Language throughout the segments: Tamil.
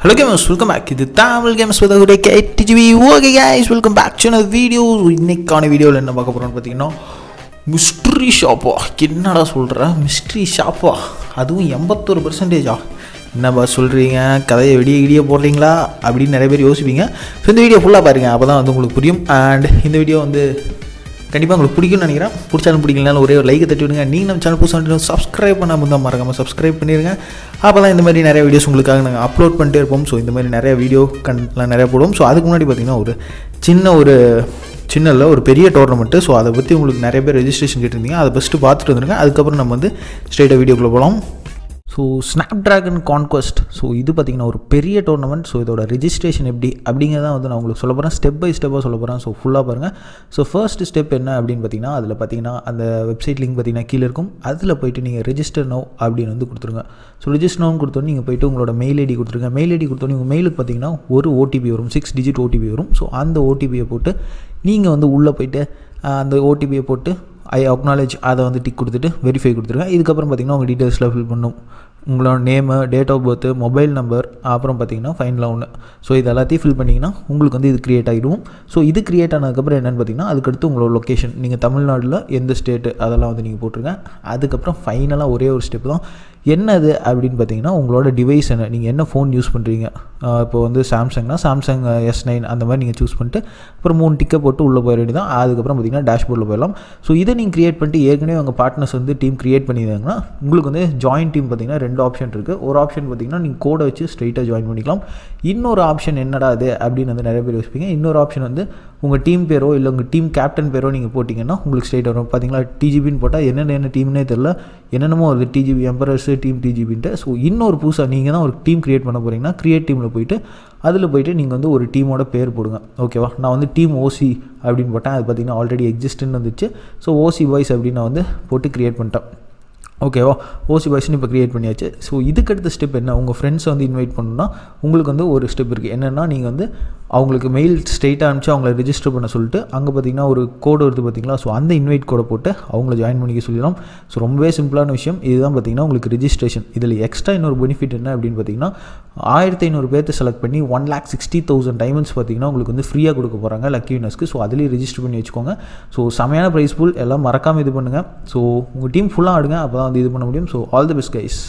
ஹலோ கேமர்ஸ் வெல்கம் பேக் இது தமிழ் கேமர்ஸ் வித் ஒரு கேடிஜிபி okay guys welcome back to video இன்னைக்கான வீடியோவில் என்ன பார்க்க போகிறோம்னு பார்த்தீங்கன்னா மிஸ்ட்ரி ஷாப்பா என்னடா சொல்கிற மிஸ்ட்ரி ஷாப்பா அதுவும் எண்பத்தொரு பர்சன்டேஜா என்னப்பா சொல்கிறீங்க கதையை விடிய விடிய போடுறீங்களா அப்படின்னு நிறைய பேர் யோசிப்பீங்க ஸோ இந்த வீடியோ ஃபுல்லாக பாருங்கள் அப்போ தான் வந்து உங்களுக்கு புரியும் அண்ட் இந்த வீடியோ வந்து கண்டிப்பாக உங்களுக்கு பிடிக்கும்னு நினைக்கிறேன் பிடிச்சாலும் பிடிக்கலனாலும் ஒரே ஒரு லைக்கை தட்டி விடுங்க நீங்கள் நம்ம சேனல் புதுசாக சப்ஸ்கிரைப் பண்ணாமல் தான் மறக்காமல் சப்ஸ்கிரைப் பண்ணிடுங்க அப்போ தான் இந்த மாதிரி நிறைய வீடியோஸ் உங்களுக்காக நாங்கள் அப்லோட் பண்ணிட்டே இருப்போம் ஸோ இந்த மாதிரி நிறைய வீடியோ கண்ட்லாம் நிறைய போடுவோம் ஸோ அதுக்கு முன்னாடி பார்த்தீங்கன்னா ஒரு சின்ன ஒரு சின்ன இல்லை ஒரு பெரிய டோர்னமெண்ட்டு ஸோ அதை பற்றி உங்களுக்கு நிறைய பேர் ரெஜிஸ்ட்ரேஷன் கேட்டிருந்தீங்க அதை ஃபஸ்ட்டு பார்த்துட்டு வந்துருங்க அதுக்கப்புறம் நம்ம வந்து ஸ்ட்ரெயிட்டாக வீடியோக்குள்ளே போகலாம் so snap dragon conquest so இது பார்த்திங்கன்னா ஒரு பெரிய டோர்னமெண்ட் ஸோ இதோட ரெஜிஸ்ட்ரேஷன் எப்படி அப்படிங்கிறத வந்து நான் உங்களுக்கு சொல்ல போகிறேன் ஸ்டெப் பை ஸ்டெப்பாக சொல்ல போகிறேன் ஸோ ஃபுல்லாக பாருங்கள் ஸோ ஃபர்ஸ்ட் ஸ்டெப் என்ன அப்படின்னு பார்த்தீங்கன்னா அதில் பார்த்தீங்கன்னா அந்த வெப்சைட் லிங்க் பார்த்தீங்கன்னா கீழே இருக்கும் அதில் போயிட்டு நீங்கள் ரெஜிஸ்டர் நோ அப்படின்னு வந்து கொடுத்துருங்க ஸோ ரெஜிஸ்டர் நோன்னு கொடுத்தோன்னே நீங்கள் போயிட்டு உங்களோட மெயில் ஐடி கொடுத்துருங்க மெயில் ஐடி கொடுத்தோன்னே உங்கள் மெயிலுக்கு பார்த்தீங்கன்னா ஒரு ஓடிபி வரும் சிக்ஸ் டிஜிட் ஓடிபி வரும் ஸோ அந்த ஓடிபியை போட்டு நீங்கள் வந்து உள்ளே போயிட்டு அந்த ஓடிபியை போட்டு ஐ அக்னாலேஜ் அதை வந்து டிக் கொடுத்துட்டு வெரிஃபை கொடுத்துருங்க இதுக்கப்புறம் பார்த்தீங்கன்னா உங்கள் டீட்டெயில்ஸில் ஃபில் பண்ணும் உங்களோட name date of birth mobile number அப்புறம் பார்த்தீங்கன்னா ஃபைனலாக ஒன்று ஸோ இது எல்லாத்தையும் ஃபில் பண்ணிங்கன்னா உங்களுக்கு வந்து இது க்ரியேட் ஆகிடும் ஸோ இது க்ரியேட் ஆனதுக்கப்புறம் என்னென்னு பார்த்தீங்கன்னா அதுக்கடுத்து உங்களோட லொக்கேஷன் நீங்கள் தமிழ்நாட்டில் எந்த ஸ்டேட்டு அதெல்லாம் வந்து நீங்கள் போட்டுருங்க அதுக்கப்புறம் ஃபைனலாக ஒரே ஒரு ஸ்டெப் தான் என்னது அப்படின்னு பார்த்தீங்கன்னா உங்களோட டிவைஸ் என்ன நீங்கள் என்ன ஃபோன் யூஸ் பண்ணுறீங்க இப்போ வந்து சாம்சங்னா சாம்சங் எஸ் நைன் அந்த மாதிரி நீங்கள் சூஸ் பண்ணிட்டு அப்புறம் மூணு டிக்கை போட்டு உள்ளே போயிட வேண்டியதான் அதுக்கப்புறம் பார்த்தீங்கன்னா டேஷ்போர்டில் போயிடலாம் ஸோ இதை நீங்கள் க்ரியேட் பண்ணிட்டு ஏற்கனவே உங்கள் பார்ட்னர்ஸ் வந்து டீம் க்ரியேட் பண்ணியிருந்தாங்கன்னா உங்களுக்கு வந்து ஜாயின் டீம் பார்த்தீங்கன்னா ரெண்டு ஆப்ஷன் இருக்குது ஒரு ஆப்ஷன் பார்த்தீங்கன்னா நீங்கள் கோடை வச்சு ஸ்ட்ரைட்டாக ஜாயின் பண்ணிக்கலாம் இன்னொரு ஆப்ஷன் என்னடா அது அப்படின்னு வந்து நிறைய பேர் யோசிப்பீங்க இன்னொரு ஆப்ஷன் வந்து உங்கள் டீம் பேரோ இல்லை உங்கள் டீம் கேப்டன் பேரோ நீங்கள் போட்டிங்கன்னா உங்களுக்கு ஸ்ட்ரைட் வரும் பார்த்தீங்களா டிஜிபின்னு போட்டால் என்னென்ன என்ன டீம்னே தெரில என்னென்னமோ வருது டிஜிபி எம்பரர்ஸு டீம் டிஜிபின்ட்டு ஸோ இன்னொரு புதுசாக நீங்கள் தான் ஒரு டீம் க்ரியேட் பண்ண போகிறீங்கன்னா க்ரியேட் டீமில் போயிட்டு அதில் போயிட்டு நீங்கள் வந்து ஒரு டீமோட பேர் போடுங்க ஓகேவா நான் வந்து டீம் ஓசி அப்படின்னு போட்டேன் அது பார்த்தீங்கன்னா ஆல்ரெடி எக்ஸிஸ்ட்னு வந்துச்சு ஸோ ஓசி வாய்ஸ் அப்படின்னு நான் வந்து போட்டு க்ரியேட் பண்ணிட்டேன் ஓகேவா ஓசி பாய்ஸ்னு இப்போ க்ரியேட் பண்ணியாச்சு ஸோ இதுக்கு அடுத்த ஸ்டெப் என்ன உங்கள் ஃப்ரெண்ட்ஸை வந்து இன்வைட் பண்ணணும்னா உங்களுக்கு வந்து ஒரு ஸ்டெப் இருக்குது என்னென்னா நீங்கள் வந்து அவங்களுக்கு மெயில் ஸ்ட்ரெயிட்டாக அனுப்பிச்சு அவங்கள ரிஜிஸ்டர் பண்ண சொல்லிட்டு அங்கே பார்த்தீங்கன்னா ஒரு கோடு வருது பார்த்தீங்களா ஸோ அந்த இன்வைட் கோடை போட்டு அவங்கள ஜாயின் பண்ணிக்க சொல்லிடலாம் ஸோ ரொம்பவே சிம்பிளான விஷயம் இதுதான் பார்த்தீங்கன்னா உங்களுக்கு ரிஜிஸ்ட்ரேஷன் இதில் எக்ஸ்ட்ரா இன்னொரு பெனிஃபிட் என்ன அப்படின்னு பார்த்தீங்கன்னா ஆயிரத்தி ஐநூறு பேர்த்து செலக்ட் பண்ணி one lakh sixty thousand diamonds பார்த்தீங்கன்னா உங்களுக்கு வந்து ஃப்ரீயாக கொடுக்க போகிறாங்க லக்கி வினர்ஸ்க்கு ஸோ அதுலேயும் ரிஜிஸ்டர் பண்ணி வச்சுக்கோங்க ஸோ செமையான ப்ரைஸ் ஃபுல் எல்லாம் மறக்காமல் இது பண்ணுங்கள் ஸோ உங்கள் டீம் ஃபுல்லாக ஆடுங்க அப்போ தான் வந்து இது பண்ண முடியும் so all the best guys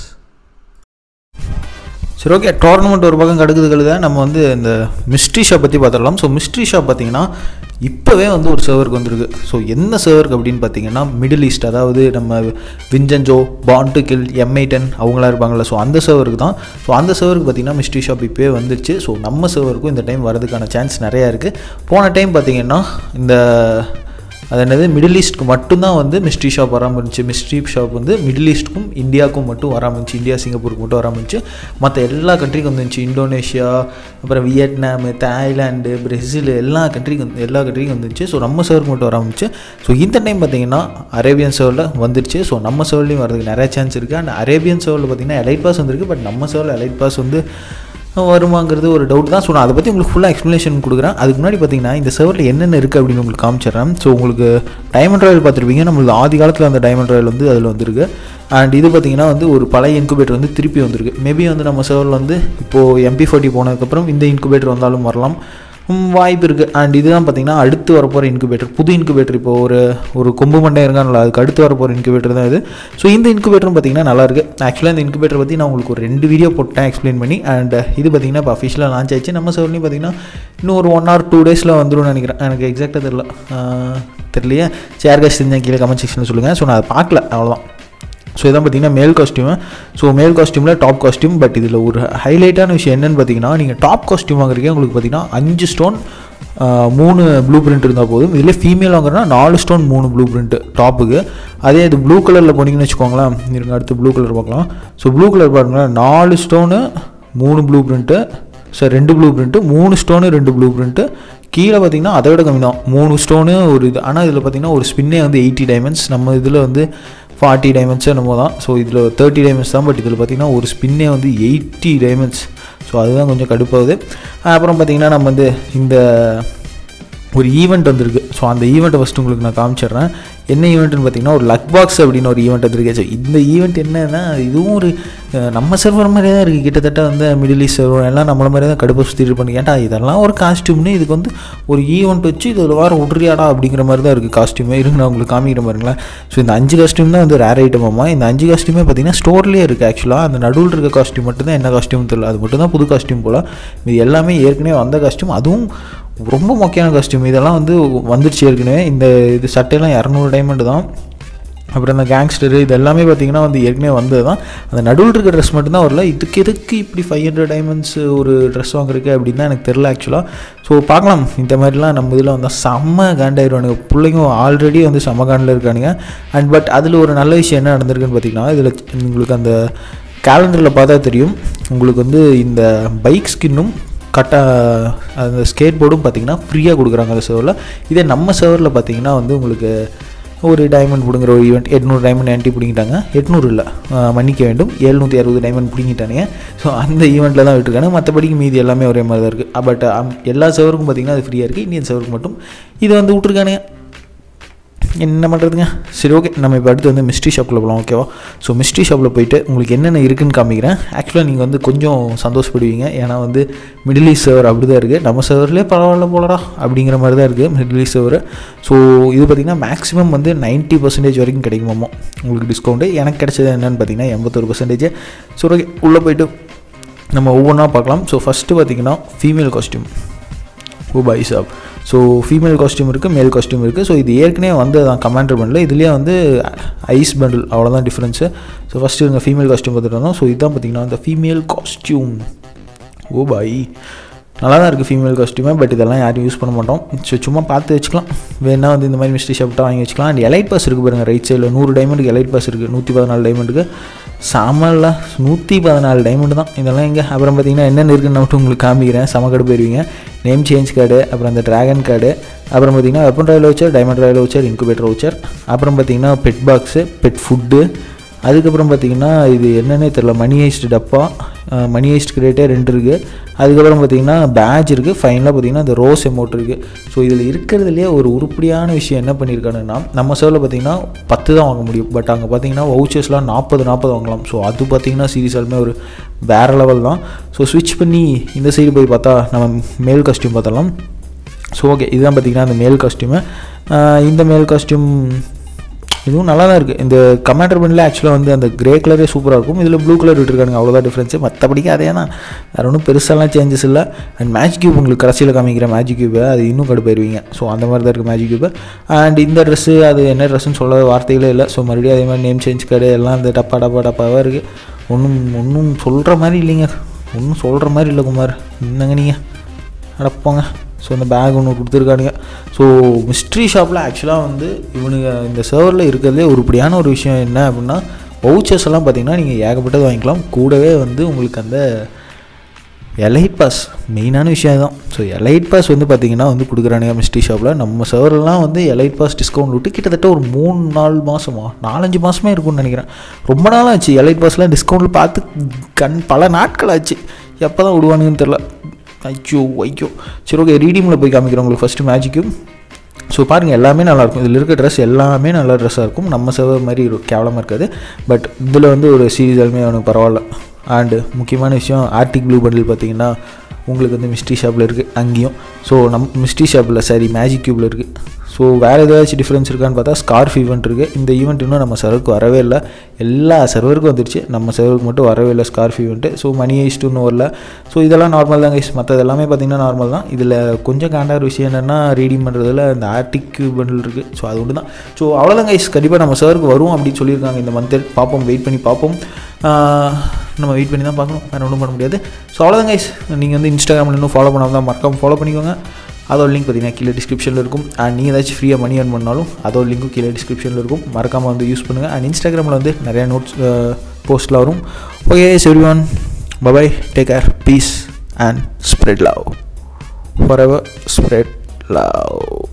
சரி ஓகே டோர்னமெண்ட் ஒரு பக்கம் கடுக்குது கழுத நம்ம வந்து இந்த மிஸ்ட்ரி ஷாப் பற்றி பார்த்துடலாம் ஸோ மிஸ்ட்ரி ஷாப் பார்த்தீங்கன்னா இப்போவே வந்து ஒரு சர்வருக்கு வந்திருக்கு ஸோ என்ன சர்வருக்கு அப்படின்னு பார்த்தீங்கன்னா மிடில் ஈஸ்ட் அதாவது நம்ம விஞ்சஞ்சோ பாண்டு கில் எம்ஐ டென் அவங்களாம் இருப்பாங்கள்ல ஸோ அந்த சர்வருக்கு தான் ஸோ அந்த சர்வருக்கு பார்த்தீங்கன்னா மிஸ்ட்ரி ஷாப் இப்போவே வந்துருச்சு ஸோ நம்ம சர்வருக்கும் இந்த டைம் வரதுக்கான சான்ஸ் நிறையா இருக்குது போன டைம் பார்த்தீங்கன்னா இந்த அது என்னது மிடில் ஈஸ்ட்க்கு மட்டும்தான் வந்து மிஸ்ட்ரி ஷாப் வராமல் இருந்துச்சு மிஸ்ட்ரி ஷாப் வந்து மிடில் ஈஸ்ட்டுக்கும் இந்தியாவுக்கும் மட்டும் வராமல் இருந்துச்சு இந்தியா சிங்கப்பூருக்கு மட்டும் வராமல் இருந்துச்சு மற்ற எல்லா கண்ட்ரிக்கும் வந்துருந்துச்சு இந்தோனேஷியா அப்புறம் வியட்நாமு தாய்லாண்டு பிரேசில் எல்லா கண்ட்ரிக்கும் வந்து எல்லா கண்ட்ரிக்கும் வந்துருச்சு ஸோ நம்ம சர்வருக்கு மட்டும் வராமல் இருந்துச்சு ஸோ இந்த டைம் பார்த்தீங்கன்னா அரேபியன் சர்வில் வந்துருச்சு ஸோ நம்ம சர்வ்லையும் வரதுக்கு நிறைய சான்ஸ் இருக்குது அண்ட் அரேபியன் சர்வில் பார்த்தீங்கன்னா எலைட் பாஸ் வந்திருக்கு பட் நம்ம சர்வில் எலைட் பாஸ் வந்து வருமாங்கிறது ஒரு டவுட் தான் ஸோ நான் அதை பற்றி உங்களுக்கு ஃபுல்லாக எக்ஸ்ப்ளனேஷன் கொடுக்குறேன் அதுக்கு முன்னாடி பார்த்தீங்கன்னா இந்த சர்வரில் என்னென்ன இருக்குது அப்படின்னு உங்களுக்கு காமிச்சிடுறேன் ஸோ உங்களுக்கு டைமண்ட் ராயல் பார்த்துருப்பீங்க நம்மளுக்கு ஆதி காலத்தில் அந்த டைமண்ட் ராயல் வந்து அதில் வந்துருக்கு அண்ட் இது பார்த்திங்கன்னா வந்து ஒரு பழைய இன்குபேட்டர் வந்து திருப்பி வந்திருக்கு மேபி வந்து நம்ம சர்வரில் வந்து இப்போது எம்பி ஃபார்ட்டி போனதுக்கப்புறம் இந்த இன்குபேட்டர் வந்தாலும் வரலாம் வாய்ப்பு இருக்குது அண்ட் இதுதான் பார்த்திங்கன்னா அடுத்து வரப்போகிற இன்குபேட்டர் புது இன்குபேட்டர் இப்போ ஒரு ஒரு கொம்பு மண்டை இருக்கான்ல அதுக்கு அடுத்து வரப்போகிற இன்குபேட்டர் தான் இது ஸோ இந்த இன்குபேட்டரும் பார்த்திங்கன்னா நல்லாயிருக்கு ஆக்சுவலாக இந்த இன்குபேட்டர் பற்றி நான் உங்களுக்கு ஒரு ரெண்டு வீடியோ போட்டேன் எக்ஸ்பிளைன் பண்ணி அண்ட் இது பார்த்திங்கன்னா இப்போ அஃபிஷியலாக லான்ச் ஆயிடுச்சு நம்ம சர்வர்லையும் பார்த்திங்கன்னா இன்னும் ஒரு ஒன் ஆர் டூ டேஸில் வந்துடும் நினைக்கிறேன் எனக்கு எக்ஸாக்டாக தெரில தெரியலையே சேர் காசு தெரிஞ்ச கீழே கமெண்ட் செக்ஷனில் சொல்லுங்கள் ஸோ நான் அதை பார்க்கல அவ்வளோதான் ஸோ இதான் பார்த்தீங்கன்னா மேல் costume so male காஸ்டியூமில் top costume but இதில் ஒரு ஹைலைட்டான விஷயம் என்னென்னு பார்த்தீங்கன்னா நீங்கள் டாப் காஸ்டியூம் வாங்குறீங்க உங்களுக்கு பார்த்தீங்கன்னா அஞ்சு ஸ்டோன் மூணு ப்ளூ பிரிண்ட் இருந்தால் போதும் இதில் ஃபீமேல் வாங்குறதுனா நாலு ஸ்டோன் மூணு ப்ளூ பிரிண்ட்டு டாப்புக்கு அதே இது ப்ளூ கலரில் போனீங்கன்னு வச்சுக்கோங்களேன் இருங்க அடுத்து ப்ளூ கலர் பார்க்கலாம் ஸோ ப்ளூ கலர் பாருங்களேன் நாலு ஸ்டோனு மூணு ப்ளூ பிரிண்ட்டு சார் ரெண்டு ப்ளூ பிரிண்ட்டு மூணு ஸ்டோனு ரெண்டு ப்ளூ பிரிண்ட்டு கீழே பார்த்தீங்கன்னா அதை விட கம்மி தான் மூணு ஸ்டோனு ஒரு இது ஆனால் இதில் பார்த்தீங்கன்னா ஒரு ஸ்பின்னே வந்து எயிட்டி டைமண்ட்ஸ் நம்ம இதில் வந்து ஃபார்ட்டி டைமண்ட்ஸ் என்னமோ தான் ஸோ இதில் தேர்ட்டி டைமண்ட்ஸ் தான் பட் இதில் பார்த்தீங்கன்னா ஒரு ஸ்பின்னே வந்து எயிட்டி டைமண்ட்ஸ் ஸோ அதுதான் கொஞ்சம் கடுப்பாகுது அப்புறம் பார்த்திங்கன்னா நம்ம வந்து இந்த ஒரு ஈவெண்ட் வந்திருக்கு ஸோ அந்த ஈவெண்ட்டை ஃபஸ்ட்டு உங்களுக்கு நான் காமிச்சிடுறேன் என்ன ஈவெண்ட்னு பார்த்தீங்கன்னா ஒரு லக் பாக்ஸ் அப்படின்னு ஒரு ஈவெண்ட் வந்திருக்கு ஸோ இந்த ஈவெண்ட் என்னன்னா இதுவும் ஒரு அஹ், நம்ம சர்வர் மாதிரியே தான் இருக்குது கிட்டத்தட்ட வந்து மிடில் ஈஸ்ட் சர்வர் எல்லாம் நம்மள மாதிரி தான் கடுப்பு சுற்றிட்டு பண்ணி ஏன்டா இதெல்லாம் ஒரு காஸ்டியூம்னு இதுக்கு வந்து ஒரு ஈவெண்ட் வச்சு இது ஒரு வாரம் விட்றியாடா அப்படிங்கிற மாதிரி தான் இருக்குது காஸ்டியூமே இருங்க நான் உங்களுக்கு காமிக்கிற பாருங்களேன் ஸோ இந்த அஞ்சு காஸ்டியூம் தான் வந்து ரேர் ஐட்டம் அம்மா இந்த அஞ்சு காஸ்டியூமே பார்த்தீங்கன்னா ஸ்டோர்லேயே இருக்குது ஆக்சுவலாக அந்த நடுவில் இருக்க காஸ்டியூம் மட்டும் தான் என்ன காஸ்டியூம் தெரியல அது மட்டும் தான் புது காஸ்டியூம் போல் இது எல்லாமே ஏற்கனவே வந்த காஸ்டியூம் அதுவும் ரொம்ப முக்கியமான காஸ்டியூம் இதெல்லாம் வந்து வந்துருச்சு ஏற்கனவே இந்த இது சட்டையெல்லாம் இரநூறு டைமண்ட் தான் அப்புறம் இந்த கேங்ஸ்டரு இது எல்லாமே பார்த்தீங்கன்னா வந்து ஏற்கனவே வந்தது தான் அந்த நடுவில் இருக்க ட்ரெஸ் மட்டும்தான் வரல இதுக்கு எதுக்கு இப்படி ஃபைவ் ஹண்ட்ரட் டைமண்ட்ஸ் ஒரு ட்ரெஸ் வாங்குறதுக்கு அப்படின்னு தான் எனக்கு தெரில ஆக்சுவலாக ஸோ பார்க்கலாம் இந்த மாதிரிலாம் நம்ம இதில் வந்தால் செம்ம காண்டாயிருவானுங்க பிள்ளைங்க ஆல்ரெடி வந்து செம்ம காண்டில் இருக்கானுங்க அண்ட் பட் அதில் ஒரு நல்ல விஷயம் என்ன நடந்திருக்குன்னு பார்த்தீங்கன்னா இதில் உங்களுக்கு அந்த கேலண்டரில் பார்த்தா தெரியும் உங்களுக்கு வந்து இந்த பைக் ஸ்கின்னும் கட்டா அந்த ஸ்கேட் போர்டும் பார்த்தீங்கன்னா ஃப்ரீயாக கொடுக்குறாங்க அந்த சர்வரில் இதே நம்ம சர்வரில் பார்த்தீங்கன்னா வந்து உங்களுக்கு ஒரு டைமண்ட் பிடுங்குற ஒரு ஈவெண்ட் எட்நூறு டைமண்ட் ஆன்ட்டி பிடிங்கிட்டாங்க எட்நூறு இல்லை மன்னிக்க வேண்டும் எழுநூற்றி அறுபது டைமண்ட் பிடிங்கிட்டானுங்க ஸோ அந்த ஈவெண்ட்டில் தான் விட்டுருக்காங்க மற்றபடிக்கு மீதி எல்லாமே ஒரே மாதிரி தான் இருக்குது பட் எல்லா சர்வருக்கும் பார்த்தீங்கன்னா அது ஃப்ரீயாக இருக்குது இந்தியன் சர்வருக்கு மட்டும் இது வந்து விட்ருக்கானுங்க என்ன பண்ணுறதுங்க சரி ஓகே நம்ம இப்போ அடுத்து வந்து மிஸ்ட்ரி ஷாப்பில் போகலாம் ஓகேவா ஸோ மிஸ்ட்ரி ஷாப்பில் போயிட்டு உங்களுக்கு என்னென்ன இருக்குன்னு காமிக்கிறேன் ஆக்சுவலாக நீங்கள் வந்து கொஞ்சம் சந்தோஷப்படுவீங்க ஏன்னா வந்து மிடில் ஈஸ்ட் சர்வர் அப்படி தான் இருக்குது நம்ம சர்வர்லேயே பரவாயில்ல போலடா அப்படிங்கிற மாதிரி தான் இருக்குது மிடில் ஈஸ்ட் சர்வர் ஸோ இது பார்த்திங்கன்னா மேக்ஸிமம் வந்து 90% பர்சன்டேஜ் வரைக்கும் கிடைக்குமாமோ உங்களுக்கு டிஸ்கவுண்ட்டு எனக்கு கிடைச்சது என்னென்னு பார்த்தீங்கன்னா எண்பத்தொரு பர்சன்டேஜ் ஸோ ஓகே உள்ளே போயிட்டு நம்ம ஒவ்வொன்றா பார்க்கலாம் ஸோ ஃபஸ்ட்டு பார்த்தீங்கன்னா ஃபீமேல் காஸ்டியூம் ஓ பை சாப் ஸோ ஃபீமேல் காஸ்டியூம் இருக்குது மேல் காஸ்டியூம் இருக்குது ஸோ இது ஏற்கனவே வந்து தான் கமாண்டர் பண்டில் இதுலேயே வந்து ஐஸ் பண்டில் அவ்வளோதான் டிஃப்ரென்ஸு ஸோ ஃபஸ்ட்டு இங்கே ஃபீமேல் காஸ்டியூம் பார்த்துட்டு வந்தோம் ஸோ இதுதான் பார்த்தீங்கன்னா அந்த ஃபீமேல் காஸ்டியூம் ஓ பாய் நல்லா தான் இருக்குது ஃபீமேல் காஸ்டியூமே பட் இதெல்லாம் யாரும் யூஸ் பண்ண மாட்டோம் ஸோ சும்மா பார்த்து வச்சுக்கலாம் வேணா வந்து இந்த மாதிரி மிஸ்ட்ரி ஷாப்ட்டாக வாங்கி வச்சுக்கலாம் அண்ட் எலைட் பாஸ் இருக்குது பாருங்கள் ரைட் சைடில் நூறு டைமண்டுக்கு எலைட் பாஸ் இருக்குது நூற்றி பதினாலு டைமண்டுக்கு சாமல்ல நூற்றி பதினாலு டைமண்ட் தான் இதெல்லாம் எங்கே அப்புறம் பார்த்தீங்கன்னா என்னென்ன இருக்குன்னு மட்டும் உங்களுக்கு காமிக்கிறேன் செம கடை போயிருவீங்க நேம் சேஞ்ச் கார்டு அப்புறம் அந்த ட்ராகன் கார்டு அப்புறம் பார்த்தீங்கன்னா weapon royale voucher diamond royale voucher incubator voucher அப்புறம் பார்த்தீங்கன்னா பெட் பாக்ஸு பெட் ஃபுட்டு அதுக்கப்புறம் பார்த்தீங்கன்னா இது என்னன்னே தெரில மணி ஹைஸ்ட் டப்பா மணி ஹைஸ்ட் கிரேட்டே ரெண்டு இருக்குது அதுக்கப்புறம் பார்த்தீங்கன்னா பேட்ச் இருக்குது ஃபைனலாக பார்த்தீங்கன்னா இந்த ரோஸ் எமௌண்ட் இருக்குது ஸோ இதில் இருக்கிறதுலே ஒரு உருப்படியான விஷயம் என்ன பண்ணியிருக்கானுன்னா நம்ம சர்வில் பார்த்தீங்கன்னா பத்து தான் வாங்க முடியும் பட் அங்கே பார்த்தீங்கன்னா வவுச்சர்ஸ்லாம் நாற்பது நாற்பது வாங்கலாம் ஸோ அது பார்த்தீங்கன்னா சீரியஸாலுமே ஒரு வேறு லெவல் தான் ஸோ ஸ்விட்ச் பண்ணி இந்த சைடு போய் பார்த்தா நம்ம மேல் காஸ்டியூம் பார்த்தலாம் ஸோ ஓகே இதுதான் பார்த்தீங்கன்னா அந்த மேல் காஸ்டியூமு இந்த மேல் காஸ்டியூம் இதுவும் நல்லா தான் இருக்குது இந்த கமாண்டர் பண்ணில் ஆக்சுவலாக வந்து அந்த கிரே கலரே சூப்பராக இருக்கும் இதில் ப்ளூ கலர் விட்டுருக்காங்க அவ்வளோதான் டிஃப்ரென்ஸு மற்றபடிக்கு அதே தான் வேறு ஒன்றும் பெருசாலாம் சேஞ்சஸ் இல்லை அண்ட் மேஜிக் கியூப் உங்களுக்கு கடைசியில் காமிக்கிற மேஜிக் கியூபை அது இன்னும் கடுப்பாயிருவீங்க ஸோ அந்த மாதிரி தான் இருக்குது மேஜிக் கியூபு அண்ட் இந்த ட்ரெஸ்ஸு அது என்ன ட்ரெஸ்ஸுன்னு சொல்ல வார்த்தைகளே இல்லை ஸோ மறுபடியும் அதே மாதிரி நேம் சேஞ்ச் கார்டு எல்லாம் இந்த டப்பா டப்பா டப்பாவாக இருக்குது ஒன்றும் ஒன்றும் சொல்கிற மாதிரி இல்லைங்க ஒன்றும் சொல்கிற மாதிரி இல்லை குமார் என்னங்க நீங்கள் அடப்போங்க ஸோ இந்த பேக் ஒன்று கொடுத்துருக்கானுங்க ஸோ மிஸ்ட்ரி ஷாப்பில் ஆக்சுவலாக வந்து இவனுங்க இந்த சர்வரில் இருக்கிறதுலே உருப்படியான ஒரு விஷயம் என்ன அப்படின்னா வவுச்சர்ஸ் எல்லாம் பார்த்தீங்கன்னா நீங்கள் ஏகப்பட்டது வாங்கிக்கலாம் கூடவே வந்து உங்களுக்கு அந்த எலைட் பாஸ் மெயினான விஷயம் தான் ஸோ எலைட் பாஸ் வந்து பார்த்தீங்கன்னா வந்து கொடுக்குறானுங்க மிஸ்ட்ரி ஷாப்பில் நம்ம சர்வர்லாம் வந்து எலைட் பாஸ் டிஸ்கவுண்ட் விட்டு கிட்டத்தட்ட ஒரு மூணு நாலு மாதமா நாலஞ்சு மாதமே இருக்கும்னு நினைக்கிறேன் ரொம்ப நாள் ஆச்சு எலைட் பாஸ்லாம் டிஸ்கவுண்ட்டில் பார்த்து கண் பல நாட்கள் ஆச்சு எப்போ தான் விடுவானுங்கன்னு தெரில ஐயோ ஐயோ சரி ஓகே ரீடிமில் போய் காமிக்கிறேன் உங்களுக்கு ஃபஸ்ட்டு மேஜிக்கும் ஸோ பாருங்கள் எல்லாமே நல்லாயிருக்கும் இதில் இருக்க ட்ரெஸ் எல்லாமே நல்ல ட்ரெஸ்ஸாக இருக்கும் நம்ம சர்வர் மாதிரி ஒரு கேவலமாக இருக்காது பட் இதில் வந்து ஒரு சீரீஸ் எல்லாமே அவனுக்கு பரவாயில்ல அண்டு முக்கியமான விஷயம் ஆர்டிக் ப்ளூ பண்டில் பார்த்தீங்கன்னா உங்களுக்கு வந்து மிஸ்ட்ரி ஷாப்பில் இருக்குது அங்கேயும் ஸோ நம் மிஸ்ட்ரி ஷாப்பில் சாரி மேஜிக் க்யூப்பில் இருக்குது ஸோ வேறு ஏதாச்சும் டிஃப்ரென்ஸ் இருக்கான்னு பார்த்தா ஸ்கார்ஃப் ஈவெண்ட் இருக்குது இந்த ஈவெண்ட் இன்னும் நம்ம சர்வருக்கு வரவே இல்லை எல்லா சர்வருக்கும் வந்துருச்சு நம்ம சர்வருக்கு மட்டும் வரவே இல்லை scarf event so Money Heist இன்னும் வரல ஸோ இதெல்லாம் நார்மல் தான் கைஸ் மற்றது எல்லாமே பார்த்திங்கன்னா நார்மல் தான் இதில் கொஞ்சம் காண்டாகிற விஷயம் என்னென்னா ரீடிங் பண்ணுறதுல இந்த ஆர்டிக் பண்டில் இருக்குது ஸோ அது ஒன்று தான் ஸோ அவ்வளோதான் கைஸ் கண்டிப்பாக நம்ம சர்வருக்கு வரும் அப்படின்னு சொல்லியிருக்காங்க இந்த மந்த் பார்ப்போம் வெயிட் பண்ணி பார்ப்போம் நம்ம வெயிட் பண்ணி தான் பார்க்கணும் வேறு ஒன்றும் பண்ண முடியாது ஸோ அவ்வளோதான் கைஸ் நீங்கள் வந்து இன்ஸ்டாகிராமில் இன்னும் ஃபாலோ பண்ணாமல் தான் மறக்காம ஃபாலோ பண்ணிக்கோங்க அதோட லிங்க் பார்த்தீங்கன்னா கீழே டிஸ்கிரிப்ஷனில் இருக்கும் அண்ட் நீங்கள் ஏதாச்சும் ஃப்ரீயாக மணி earn பண்ணாலும் அதோட லிங்க்கும் கீழே டிஸ்கிரிப்ஷனில் இருக்கும் மறக்காமல் வந்து யூஸ் பண்ணுங்கள் அண்ட் இன்ஸ்டாகிராமில் வந்து நிறையா நோட்ஸ் போஸ்ட்டில் வரும் okay everyone bye bye take care peace and spread love forever spread love